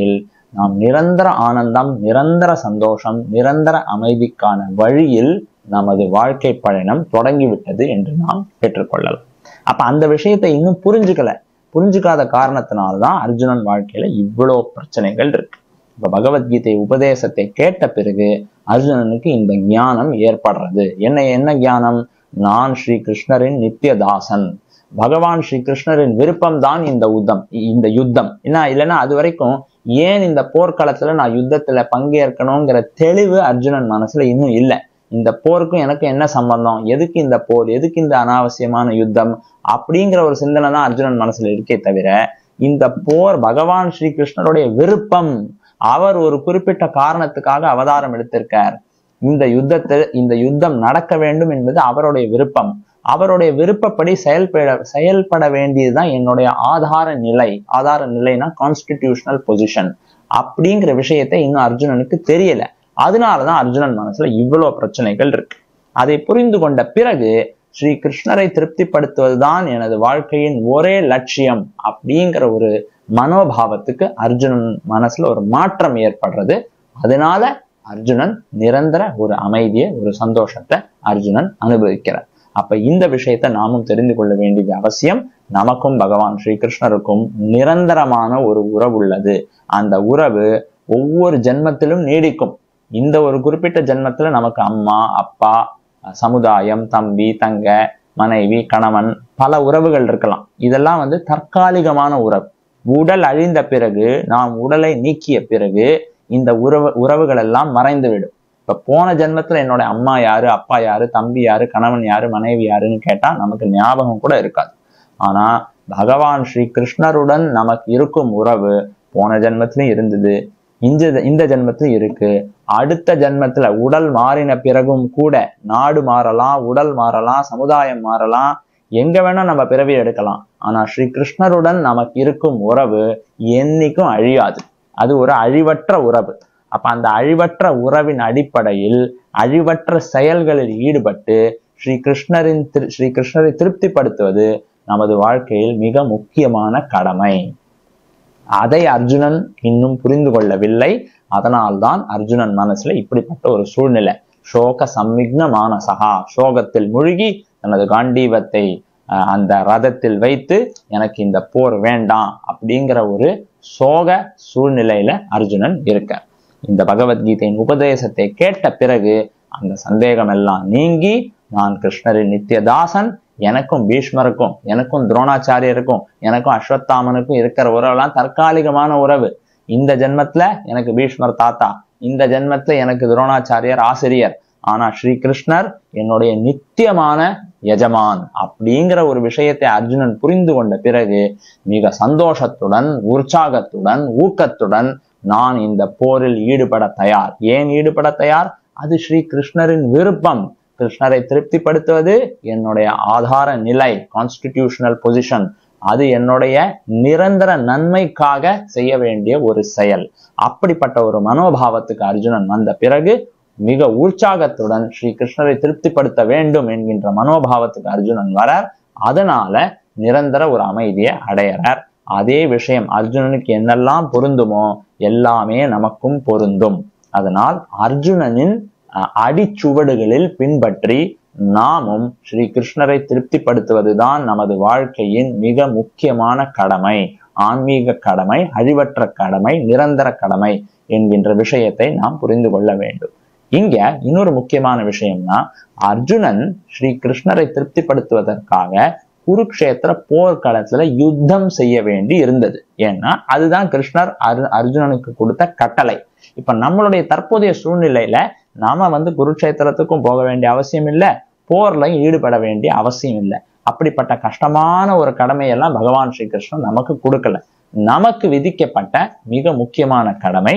நாம் நிரந்தர ஆனந்தம் நிரந்தர சந்தோஷம் நிரந்தர அமைதிக்கான வழியில் நமது வாழ்க்கை பயணம் தொடங்கிவிட்டது என்று நாம் பெற்றுக்கொள்ளலாம் அப்ப அந்த விஷயத்தை இன்னும் புரிஞ்சுக்கல புரிஞ்சுக்காத காரணத்தினால்தான் அர்ஜுனன் வாழ்க்கையில இவ்வளோ பிரச்சனைகள் இருக்கு இப்ப பகவத்கீதை உபதேசத்தை கேட்ட பிறகு அர்ஜுனனுக்கு இந்த ஞானம் ஏற்படுறது என்ன என்ன ஞானம் நான் ஸ்ரீ கிருஷ்ணரின் நித்தியதாசன் பகவான் ஸ்ரீ கிருஷ்ணரின் விருப்பம் தான் இந்த யுத்தம் இந்த யுத்தம் என்ன இல்லைன்னா அது வரைக்கும் ஏன் இந்த போர்க்களத்துல நான் யுத்தத்துல பங்கேற்கணுங்கிற தெளிவு அர்ஜுனன் மனசுல இன்னும் இல்லை இந்த போருக்கும் எனக்கு என்ன சம்பந்தம் எதுக்கு இந்த போர் எதுக்கு இந்த அனாவசியமான யுத்தம் அப்படிங்கிற ஒரு சிந்தனை தான் அர்ஜுனன் மனசுல இருக்கே தவிர இந்த போர் பகவான் ஸ்ரீ கிருஷ்ணருடைய விருப்பம் அவர் ஒரு குறிப்பிட்ட காரணத்துக்காக அவதாரம் எடுத்திருக்கார் இந்த யுத்தத்தை இந்த யுத்தம் நடக்க வேண்டும் என்பது அவருடைய விருப்பம் அவருடைய விருப்பப்படி செயல்பட செயல்பட வேண்டியதுதான் என்னுடைய ஆதார நிலை ஆதார நிலைனா கான்ஸ்டிடியூஷனல் பொசிஷன் அப்படிங்கிற விஷயத்தை இன்னும் அர்ஜுனனுக்கு தெரியல அதனாலதான் அர்ஜுனன் மனசுல இவ்வளவு பிரச்சனைகள் இருக்கு அதை புரிந்து கொண்ட பிறகு ஸ்ரீ கிருஷ்ணரை திருப்திப்படுத்துவதுதான் எனது வாழ்க்கையின் ஒரே லட்சியம் அப்படிங்கிற ஒரு மனோபாவத்துக்கு அர்ஜுனன் மனசுல ஒரு மாற்றம் ஏற்படுறது அதனால அர்ஜுனன் நிரந்தர ஒரு அமைதியை ஒரு சந்தோஷத்தை அர்ஜுனன் அனுபவிக்கிறார் அப்ப இந்த விஷயத்தை நாமும் தெரிந்து கொள்ள வேண்டியது அவசியம் நமக்கும் பகவான் ஸ்ரீ கிருஷ்ணருக்கும் நிரந்தரமான ஒரு உறவு உள்ளது அந்த உறவு ஒவ்வொரு ஜென்மத்திலும் நீடிக்கும் இந்த ஒரு குறிப்பிட்ட ஜென்மத்துல நமக்கு அம்மா அப்பா சமுதாயம் தம்பி தங்க மனைவி கணவன் பல உறவுகள் இருக்கலாம் இதெல்லாம் வந்து தற்காலிகமான உறவு உடல் அழிந்த பிறகு நாம் உடலை நீக்கிய பிறகு இந்த உறவு உறவுகள் எல்லாம் மறைந்துவிடும் இப்ப போன ஜென்மத்துல என்னோட அம்மா யாரு அப்பா யாரு தம்பி யாரு கணவன் யாரு மனைவி யாருன்னு கேட்டா நமக்கு ஞாபகம் கூட இருக்காது ஆனா பகவான் ஸ்ரீ கிருஷ்ணருடன் நமக்கு இருக்கும் உறவு போன ஜென்மத்திலும் இருந்தது இந்த இந்த ஜென்மத்திலும் இருக்கு அடுத்த ஜென்மத்துல உடல் மாறின பிறகும் கூட நாடு மாறலாம் உடல் மாறலாம் சமுதாயம் மாறலாம் எங்க வேணா நம்ம பிறவி எடுக்கலாம் ஆனா ஸ்ரீ கிருஷ்ணருடன் நமக்கு இருக்கும் உறவு என்னைக்கும் அழியாது அது ஒரு அழிவற்ற உறவு அப்ப அந்த அழிவற்ற உறவின் அடிப்படையில் அழிவற்ற செயல்களில் ஈடுபட்டு ஸ்ரீ கிருஷ்ணரின் திரு ஸ்ரீ கிருஷ்ணரை திருப்திப்படுத்துவது நமது வாழ்க்கையில் மிக முக்கியமான கடமை அதை அர்ஜுனன் இன்னும் புரிந்து கொள்ளவில்லை அதனால்தான் அர்ஜுனன் மனசுல இப்படிப்பட்ட ஒரு சூழ்நிலை சோக சம்மிக்ன மானசகா சோகத்தில் மூழ்கி தனது காண்டீவத்தை அந்த ரதத்தில் வைத்து எனக்கு இந்த போர் வேண்டாம் அப்படிங்கிற ஒரு சோக சூழ்நிலையில அர்ஜுனன் இருக்க இந்த பகவத்கீதையின் உபதேசத்தை கேட்ட பிறகு அந்த சந்தேகம் எல்லாம் நீங்கி நான் கிருஷ்ணரின் நித்தியதாசன் எனக்கும் பீஷ்மருக்கும் எனக்கும் துரோணாச்சாரியருக்கும் எனக்கும் அஸ்வத்தாமனுக்கும் இருக்கிற உறவெல்லாம் தற்காலிகமான உறவு இந்த ஜென்மத்துல எனக்கு பீஷ்மர் தாத்தா இந்த ஜென்மத்துல எனக்கு துரோணாச்சாரியர் ஆசிரியர் ஆனா ஸ்ரீ கிருஷ்ணர் என்னுடைய நித்தியமான எஜமான் அப்படிங்கிற ஒரு விஷயத்தை அர்ஜுனன் புரிந்து கொண்ட பிறகு மிக சந்தோஷத்துடன் உற்சாகத்துடன் ஊக்கத்துடன் நான் இந்த போரில் ஈடுபட தயார் ஏன் ஈடுபட தயார் அது ஸ்ரீ கிருஷ்ணரின் விருப்பம் கிருஷ்ணரை திருப்திப்படுத்துவது என்னுடைய ஆதார நிலை கான்ஸ்டிடியூஷனல் பொசிஷன் அது என்னுடைய நிரந்தர நன்மைக்காக செய்ய வேண்டிய ஒரு செயல் அப்படிப்பட்ட ஒரு மனோபாவத்துக்கு அர்ஜுனன் வந்த பிறகு மிக உற்சாகத்துடன் ஸ்ரீ கிருஷ்ணரை திருப்திப்படுத்த வேண்டும் என்கின்ற மனோபாவத்துக்கு அர்ஜுனன் வரார் அதனால நிரந்தர ஒரு அமைதியை அடையறார் அதே விஷயம் அர்ஜுனனுக்கு என்னெல்லாம் பொருந்துமோ எல்லாமே நமக்கும் பொருந்தும் அதனால் அர்ஜுனனின் அடிச்சுவடுகளில் பின்பற்றி நாமும் ஸ்ரீ கிருஷ்ணரை திருப்திப்படுத்துவதுதான் நமது வாழ்க்கையின் மிக முக்கியமான கடமை ஆன்மீக கடமை அழிவற்ற கடமை நிரந்தர கடமை என்கின்ற விஷயத்தை நாம் புரிந்து கொள்ள வேண்டும் இங்க இன்னொரு முக்கியமான விஷயம்னா அர்ஜுனன் ஸ்ரீ கிருஷ்ணரை திருப்திப்படுத்துவதற்காக குருக்ஷேத்திர போர்க்களத்துல யுத்தம் செய்ய வேண்டி இருந்தது ஏன்னா அதுதான் கிருஷ்ணர் அர் அர்ஜுனனுக்கு கொடுத்த கட்டளை இப்ப நம்மளுடைய தற்போதைய சூழ்நிலையில நாம வந்து குருக்ஷேத்திரத்துக்கும் போக வேண்டிய அவசியம் இல்லை போர்லையும் ஈடுபட வேண்டிய அவசியம் இல்லை அப்படிப்பட்ட கஷ்டமான ஒரு கடமையெல்லாம் பகவான் ஸ்ரீ கிருஷ்ணன் நமக்கு கொடுக்கல நமக்கு விதிக்கப்பட்ட மிக முக்கியமான கடமை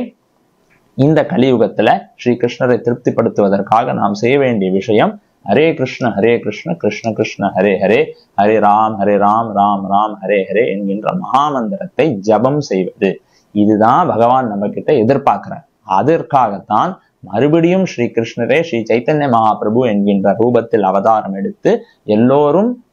இந்த கலியுகத்துல ஸ்ரீ கிருஷ்ணரை திருப்திப்படுத்துவதற்காக நாம் செய்ய வேண்டிய விஷயம் ஹரே கிருஷ்ண ஹரே கிருஷ்ண கிருஷ்ண கிருஷ்ண ஹரே ஹரே ஹரே ராம் ஹரே ராம் ராம் ராம் ஹரே ஹரே என்கின்ற மகாமந்திரத்தை ஜபம் செய்வது இதுதான் பகவான் நம்ம கிட்ட எதிர்பார்க்கிறார் அதற்காகத்தான் மறுபடியும் ஸ்ரீ கிருஷ்ணரே ஸ்ரீ சைத்தன்ய மகாபிரபு என்கின்ற ரூபத்தில் அவதாரம் எடுத்து எல்லோரும்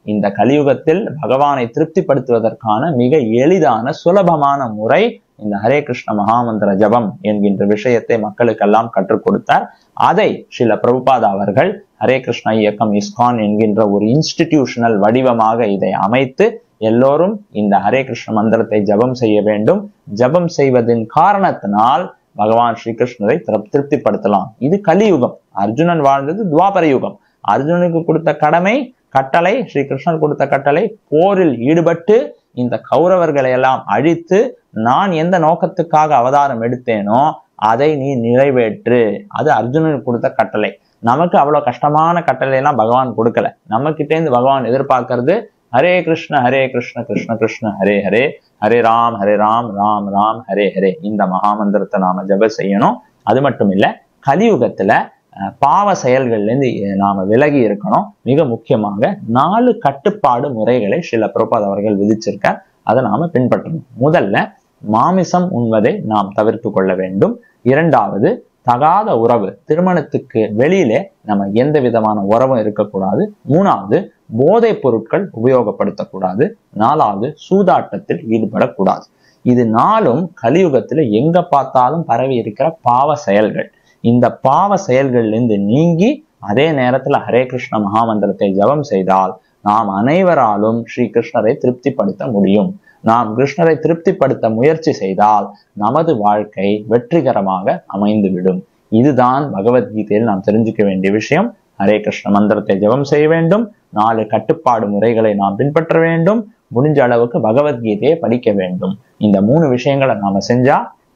இந்த கலியுகத்தில் பகவானை திருப்திப்படுத்துவதற்கான மிக எளிதான சுலபமான முறை இந்த ஹரே கிருஷ்ண மகாமந்திர ஜபம் என்கின்ற விஷயத்தை மக்களுக்கெல்லாம் கற்றுக் கொடுத்தார் அதை சில பிரபுபாதா அவர்கள் ஹரே கிருஷ்ண இயக்கம் இஸ்கான் என்கின்ற ஒரு இன்ஸ்டிடியூஷனல் வடிவமாக இதை அமைத்து எல்லோரும் இந்த ஹரே கிருஷ்ண மந்திரத்தை ஜபம் செய்ய வேண்டும் ஜபம் செய்வதன் காரணத்தினால் பகவான் ஸ்ரீகிருஷ்ணரை திருப்திப்படுத்தலாம் இது கலியுகம் அர்ஜுனன் வாழ்ந்தது துவாபர யுகம் அர்ஜுனனுக்கு கொடுத்த கடமை கட்டளை ஸ்ரீகிருஷ்ணன் கொடுத்த கட்டளை போரில் ஈடுபட்டு இந்த கௌரவர்களை எல்லாம் அழித்து நான் எந்த நோக்கத்துக்காக அவதாரம் எடுத்தேனோ அதை நீ நிறைவேற்று அது அர்ஜுனனுக்கு கொடுத்த கட்டளை நமக்கு அவ்வளவு கஷ்டமான கட்டளை எல்லாம் பகவான் கொடுக்கல நம்ம கிட்டே இருந்து பகவான் எதிர்பார்க்கறது ஹரே கிருஷ்ண ஹரே கிருஷ்ண கிருஷ்ண கிருஷ்ண ஹரே ஹரே ஹரே ராம் ஹரே ராம் ராம் ராம் ஹரே ஹரே இந்த மகாமந்திரத்தை நாம ஜப செய்யணும் அது மட்டும் இல்ல கலியுகத்துல பாவ செயல்கள்ல இருந்து நாம விலகி இருக்கணும் மிக முக்கியமாக நாலு கட்டுப்பாடு முறைகளை சில பிரபாத் அவர்கள் விதிச்சிருக்கார் அதை நாம பின்பற்றணும் முதல்ல மாமிசம் உண்வதை நாம் தவிர்த்து கொள்ள வேண்டும் இரண்டாவது தகாத உறவு திருமணத்துக்கு வெளியிலே நம்ம எந்த விதமான உறவும் இருக்கக்கூடாது மூணாவது போதைப் பொருட்கள் உபயோகப்படுத்தக்கூடாது நாலாவது சூதாட்டத்தில் ஈடுபடக்கூடாது இது நாளும் கலியுகத்துல எங்க பார்த்தாலும் பரவி இருக்கிற பாவ செயல்கள் இந்த பாவ செயல்கள்லேருந்து நீங்கி அதே நேரத்துல ஹரே கிருஷ்ண மகாமந்திரத்தை ஜபம் செய்தால் நாம் அனைவராலும் ஸ்ரீ கிருஷ்ணரை திருப்திப்படுத்த முடியும் நாம் கிருஷ்ணரை திருப்திப்படுத்த முயற்சி செய்தால் நமது வாழ்க்கை வெற்றிகரமாக அமைந்துவிடும் இதுதான் பகவத்கீதையில் நாம் தெரிஞ்சுக்க வேண்டிய விஷயம் ஹரே கிருஷ்ண மந்திரத்தை ஜபம் செய்ய வேண்டும் நாலு கட்டுப்பாடு முறைகளை நாம் பின்பற்ற வேண்டும் முடிஞ்ச அளவுக்கு பகவத்கீதையை படிக்க வேண்டும் இந்த மூணு விஷயங்களை நாம செஞ்சா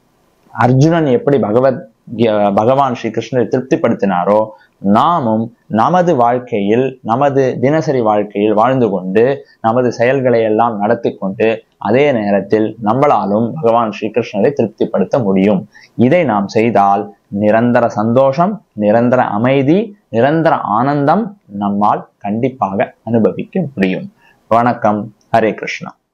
அர்ஜுனன் எப்படி பகவத் பகவான் ஸ்ரீ கிருஷ்ணரை திருப்திப்படுத்தினாரோ நாமும் நமது வாழ்க்கையில் நமது தினசரி வாழ்க்கையில் வாழ்ந்து கொண்டு நமது செயல்களை எல்லாம் நடத்தி கொண்டு அதே நேரத்தில் நம்மளாலும் பகவான் ஸ்ரீகிருஷ்ணரை திருப்திப்படுத்த முடியும் இதை நாம் செய்தால் நிரந்தர சந்தோஷம் நிரந்தர அமைதி நிரந்தர ஆனந்தம் நம்மால் கண்டிப்பாக அனுபவிக்க முடியும் வணக்கம் ஹரே கிருஷ்ணா